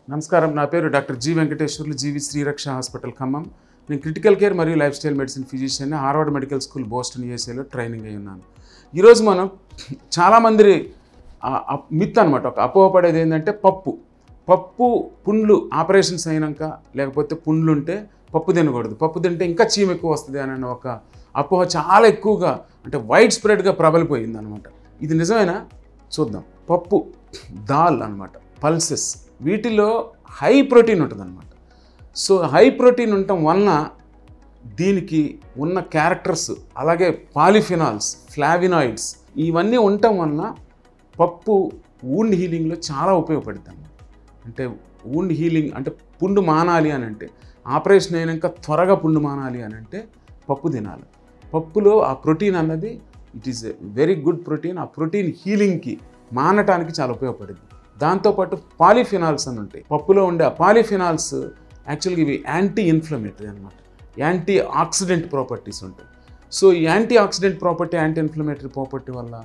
నమస్కారం నా పేరు doctor G Venkateswarlu G V Sriraksha hospital Khammam నేను క్రిటికల్ కేర్ మరియు lifestyle medicine physician Harvard medical school Boston యూఎస్ఏలో ట్రైనింగ్ అయి ఉన్నాను ఈరోజు మనం చాలామంది మిత్ అనమాట ఒక అపోహపడేది ఏంటంటే పప్పు పప్పు పుండ్లు ఆపరేషన్స్ అయినాక లేకపోతే పుండ్లు ఉంటే పప్పు తినకూడదు పప్పు తింటే ఇంకా చీమ ఎక్కువ వస్తుంది అని ఒక అపోహ చాలా ఎక్కువగా అంటే వైడ్ స్ప్రెడ్గా ప్రబలిపోయింది అనమాట ఇది నిజమేనా చూద్దాం పప్పు దాల్ అనమాట పల్సెస్ వీటిలో హై ప్రోటీన్ ఉంటుందన్నమాట సో హై ప్రోటీన్ ఉండటం వలన దీనికి ఉన్న క్యారెక్టర్స్ అలాగే పాలిఫినాల్స్ ఫ్లావినాయిడ్స్ ఇవన్నీ ఉండటం వలన పప్పు వూండ్ హీలింగ్లో చాలా ఉపయోగపడుతుంది అన్నమాట అంటే వూండ్ హీలింగ్ అంటే పుండు మానాలి అని అంటే ఆపరేషన్ అయినాక త్వరగా పుండు మానాలి అని అంటే పప్పు తినాలి పప్పులో ఆ ప్రోటీన్ అన్నది it is very good protein ఆ ప్రోటీన్ హీలింగ్కి మానటానికి చాలా ఉపయోగపడుతుంది దాంతోపాటు పాలిఫినాల్స్ అని ఉంటాయి పప్పులో ఉండే ఆ పాలిఫినాల్స్ యాక్చువల్గా ఇవి యాంటీ ఇన్ఫ్లమేటరీ అనమాట యాంటీ ఆక్సిడెంట్ ప్రాపర్టీస్ ఉంటాయి సో ఈ antioxidant property anti inflammatory property వల్ల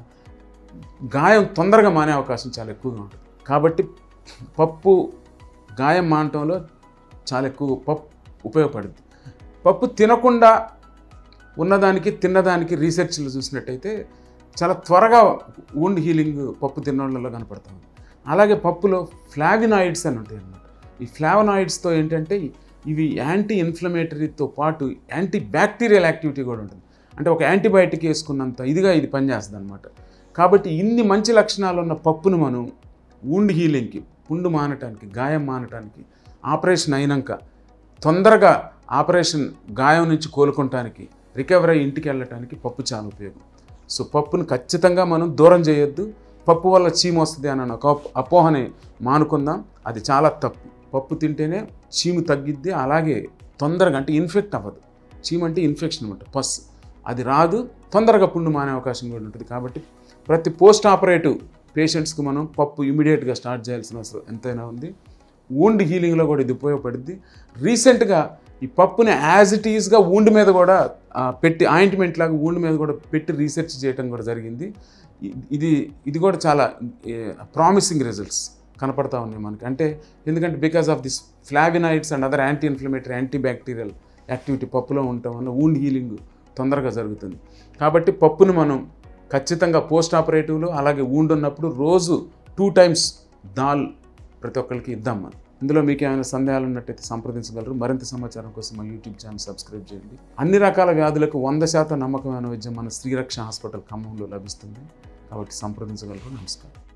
గాయం తొందరగా మానే అవకాశం చాలా ఎక్కువగా ఉంటుంది కాబట్టి పప్పు గాయం మానటంలో చాలా ఎక్కువ పప్పు ఉపయోగపడుతుంది పప్పు తినకుండా ఉన్నదానికి తిన్నదానికి రీసెర్చ్లు చూసినట్టయితే చాలా త్వరగా వూండ్ హీలింగ్ పప్పు తిన్నోళ్ళలో కనపడతా ఉంది అలాగే పప్పులో ఫ్లావినాయిడ్స్ అని ఉంటాయి అన్నమాట ఈ ఫ్లావనాయిడ్స్తో ఏంటంటే ఇవి యాంటీ ఇన్ఫ్లమేటరీతో పాటు యాంటీ బ్యాక్టీరియల్ యాక్టివిటీ కూడా ఉంటుంది అంటే ఒక యాంటీబయాటిక్ వేసుకున్నంత ఇదిగా ఇది పనిచేస్తుంది అనమాట కాబట్టి ఇన్ని మంచి లక్షణాలు ఉన్న పప్పును మనం వూండ్ హీలింగ్కి పుండు మానటానికి గాయం మానటానికి ఆపరేషన్ అయినాక తొందరగా ఆపరేషన్ గాయం నుంచి కోలుకోవటానికి రికవర్ అయ్యి ఇంటికి వెళ్ళటానికి పప్పు చాలా ఉపయోగం సో పప్పును ఖచ్చితంగా మనం దూరం చేయొద్దు పప్పు వల్ల చీమ వస్తుంది అని ఒక అపోహని మానుకుందాం అది చాలా తప్పు పప్పు తింటేనే చీము తగ్గిద్ది అలాగే తొందరగా అంటే ఇన్ఫెక్ట్ అవ్వదు చీమ అంటే ఇన్ఫెక్షన్ అనమాట పస్ అది రాదు తొందరగా పుండు మానే అవకాశం కూడా ఉంటుంది కాబట్టి ప్రతి పోస్ట్ ఆపరేటివ్ పేషెంట్స్కి మనం పప్పు ఇమీడియట్గా స్టార్ట్ చేయాల్సిన అవసరం ఎంతైనా ఉంది వూండ్ హీలింగ్లో కూడా ఇది ఉపయోగపడుద్ది రీసెంట్గా ఈ పప్పుని యాజ్ ఇట్ ఈస్గా వూండ్ మీద కూడా ఆ, పెట్టి ఆయింట్మెంట్ లాగా వూండ్ మీద కూడా పెట్టి రీసెర్చ్ చేయడం కూడా జరిగింది ఇ- ఇది ఇది కూడా చాలా ప్రామిసింగ్ రిజల్ట్స్ కనపడతా ఉన్నాయి మనకి అంటే ఎందుకంటే because of this flavonoids and other anti inflammatory antibacterial activity పప్పులో ఉండటం వల్ల వూండ్ హీలింగ్ తొందరగా జరుగుతుంది కాబట్టి పప్పును మనం ఖచ్చితంగా పోస్ట్ ఆపరేటివ్లో అలాగే వూండ్ ఉన్నప్పుడు రోజు టూ టైమ్స్ దాల్ ప్రతి ఒక్కరికి ఇద్దాం మనం ఇందులో మీకు ఏమైనా సందేహాలు ఉన్నట్టయితే సంప్రదించగలరు మరింత సమాచారం కోసం మా యూట్యూబ్ ఛానల్ సబ్స్క్రైబ్ చేయండి అన్ని రకాల వ్యాధులకు వంద శాతం నమ్మకమైన వైద్యం మన శ్రీరక్ష హాస్పిటల్ ఖమ్మంలో లభిస్తుంది కాబట్టి సంప్రదించగలరు నమస్కారం